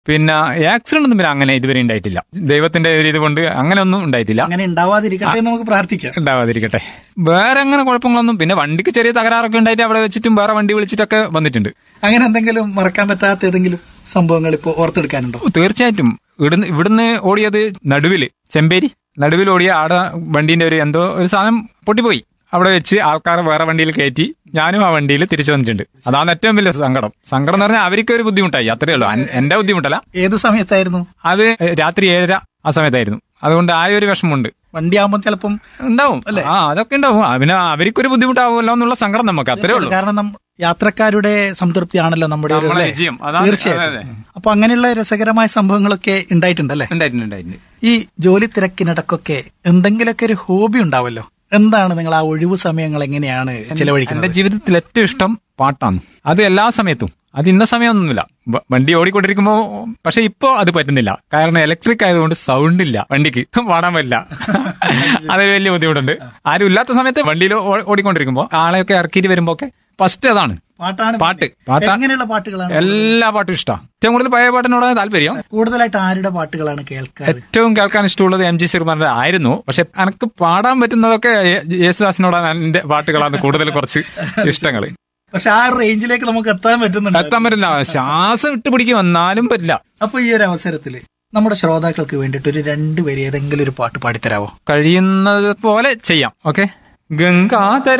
പിന്നെ ആക്സിഡന്റ് ഒന്നും പിന്നെ അങ്ങനെ ഇതുവരെ ഉണ്ടായിട്ടില്ല ദൈവത്തിന്റെ ഒരു ഇത് കൊണ്ട് അങ്ങനെ ഒന്നും ഉണ്ടായിട്ടില്ല അങ്ങനെ ഉണ്ടാവാതിരിക്കട്ടെ എന്ന് നമുക്ക് പ്രാർത്ഥിക്കാം ഉണ്ടാവാതിരിക്കട്ടെ വേറെ അങ്ങനെ കുഴപ്പങ്ങളൊന്നും പിന്നെ വണ്ടിക്ക് ചെറിയ തകരാറൊക്കെ ഉണ്ടായിട്ട് അവിടെ വെച്ചിട്ടും വേറെ വണ്ടി വിളിച്ചിട്ടൊക്കെ വന്നിട്ടുണ്ട് അങ്ങനെ എന്തെങ്കിലും മറക്കാൻ പറ്റാത്ത ഏതെങ്കിലും സംഭവങ്ങൾ ഇപ്പോൾ ഓർത്തെടുക്കാനുണ്ടോ തീർച്ചയായിട്ടും ഇവിടുന്ന് ഇവിടുന്ന് ഓടിയത് നടുവില് ചെമ്പേരി നടുവിൽ ഓടിയ ആടെ വണ്ടീന്റെ ഒരു എന്തോ ഒരു സാധനം പൊട്ടിപ്പോയി അവിടെ വെച്ച് ആൾക്കാർ വേറെ വണ്ടിയിൽ കയറ്റി ഞാനും ആ വണ്ടിയിൽ തിരിച്ചു വന്നിട്ടുണ്ട് അതാണ് ഏറ്റവും വലിയ സങ്കടം സങ്കടം എന്ന് പറഞ്ഞാൽ അവർക്ക് ഒരു ബുദ്ധിമുട്ടായി അത്രേ ഉള്ളൂ അൻ- എന്റെ ബുദ്ധിമുട്ടല്ല ഏത് സമയത്തായിരുന്നു അത് രാത്രി ഏഴര ആ സമയത്തായിരുന്നു അതുകൊണ്ട് ആ ഒരു വിഷമമുണ്ട് വണ്ടി ആകുമ്പോൾ ചിലപ്പം ഉണ്ടാവും ആ അതൊക്കെ ഉണ്ടാവും ആ, പിന്നെ അവർക്കൊരു ബുദ്ധിമുട്ടാവുമല്ലോ എന്നുള്ള സങ്കടം നമുക്ക് അത്രേ ഉള്ളൂ കാരണം നം- യാത്രക്കാരുടെ സംതൃപ്തിയാണല്ലോ നമ്മുടെ ഒരു നമ്മളെ അല്ലേ? വിജയം. അതാണ് തീർച്ചയായിട്ടും അതെ, അപ്പൊ അങ്ങനെയുള്ള രസകരമായ സംഭവങ്ങളൊക്കെ ഉണ്ടായിട്ടുണ്ടല്ലേ ഉണ്ടായിട്ടുണ്ട് ഉണ്ടായിട്ടുണ്ട് ഈ ജോലി തിരക്കിനിടക്കൊക്കെ എന്തെങ്കിലുമൊക്കെ ഒരു ഹോബി ഉണ്ടാവല്ലോ എന്താണ് നിങ്ങൾ ആ ഒഴിവു സമയങ്ങൾ എങ്ങനെയാണ് എന്റെ ചെലവഴിക്കുന്നത് ജീവിതത്തിൽ ഏറ്റവും ഇഷ്ടം പാട്ടാണ് അത് എല്ലാ സമയത്തും അത് ഇന്ന സമയമൊന്നുമില്ല വ- വണ്ടി ഓടിക്കൊണ്ടിരിക്കുമ്പോ പക്ഷെ ഇപ്പോ അത് പറ്റുന്നില്ല കാരണം ഇലക്ട്രിക് ആയതുകൊണ്ട് സൗണ്ട് ഇല്ല വണ്ടിക്ക് പാടാൻ പറ്റില്ല അതൊരു വലിയ ബുദ്ധിമുട്ടുണ്ട് ആരും ഇല്ലാത്ത സമയത്ത് വണ്ടിയിൽ ഓ- ഓടിക്കൊണ്ടിരിക്കുമ്പോ ആളെയൊക്കെ ഇറക്കിയിട്ട് വരുമ്പോ ഒക്കെ ഫസ്റ്റ് അതാണ് പാട്ടാണ് പാട്ട് പാട്ട് എങ്ങനെയുള്ള പാട്ടുകളാണ് എല്ലാ പാട്ടും ഇഷ്ടമാണ് ഏറ്റവും കൂടുതൽ പഴയ പാട്ടിനോടാണ് താല്പര്യം കൂടുതലായിട്ട് ആരുടെ പാട്ടുകളാണ് കേൾക്കാറ് ഏറ്റവും കേൾക്കാൻ ഇഷ്ടമുള്ളത് എം ജി ശ്രീകുമാറിന്റെ ആയിരുന്നു പക്ഷെ എനിക്ക് പാടാൻ പറ്റുന്നതൊക്കെ യേ- യേശുദാസിനോടാണ് എന്റെ പാട്ടുകളാണ് കൂടുതൽ കുറച്ച് ഇഷ്ടങ്ങൾ പക്ഷെ ആ റേഞ്ചിലേക്ക് നമുക്ക് എത്താൻ പറ്റുന്നുണ്ട് എത്താൻ പറ്റില്ല ശ്വാസം ഇട്ട് പിടിക്കും എന്നാലും പറ്റില്ല അപ്പൊ ഈ ഒരു അവസരത്തില് നമ്മുടെ ശ്രോതാക്കൾക്ക് വേണ്ടിയിട്ട് ഒരു രണ്ടുപേര് ഏതെങ്കിലും ഒരു പാട്ട് പാടിത്തരാവോ കഴിയുന്നത് പോലെ ചെയ്യാം ഓക്കെ ഗംഗാധര